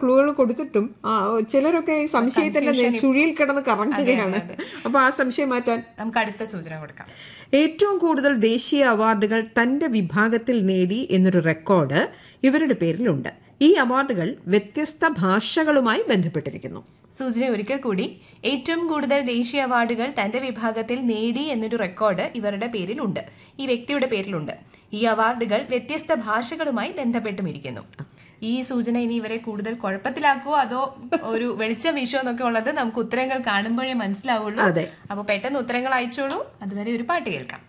ക്ലൂകൾ കൊടുത്തിട്ടും ആ, ചിലരൊക്കെ ഈ സംശയത്തിന്റെ ചുഴിയിൽ കിടന്ന് കറങ്ങുകയാണ് അപ്പൊ ആ സംശയം മാറ്റാൻ നമുക്ക് അടുത്ത സൂചന കൊടുക്കാം ഏറ്റവും കൂടുതൽ ദേശീയ അവാർഡുകൾ തന്റെ വിഭാഗത്തിൽ നേടി എന്നൊരു റെക്കോർഡ് ഇവരുടെ പേരിലുണ്ട് ഈ അവാർഡുകൾ വ്യത്യസ്ത ഭാഷകളുമായി ബന്ധപ്പെട്ടിരിക്കുന്നു സൂചന ഒരിക്കൽ കൂടി ഏറ്റവും കൂടുതൽ ദേശീയ അവാർഡുകൾ തന്റെ വിഭാഗത്തിൽ നേടി എന്നൊരു റെക്കോർഡ് ഇവരുടെ പേരിലുണ്ട് ഈ വ്യക്തിയുടെ പേരിലുണ്ട് ഈ അവാർഡുകൾ വ്യത്യസ്ത ഭാഷകളുമായി ബന്ധപ്പെട്ടുമിരിക്കുന്നു ഈ സൂചന ഇനി ഇവരെ കൂടുതൽ കുഴപ്പത്തിലാക്കുവോ അതോ ഒരു വെളിച്ചം വീശോ എന്നൊക്കെ ഉള്ളത് നമുക്ക് ഉത്തരങ്ങൾ കാണുമ്പോഴേ മനസ്സിലാവുള്ളൂ അതെ അപ്പൊ പെട്ടെന്ന് ഉത്തരങ്ങൾ അയച്ചോളൂ അതുവരെ ഒരു പാട്ട് കേൾക്കാം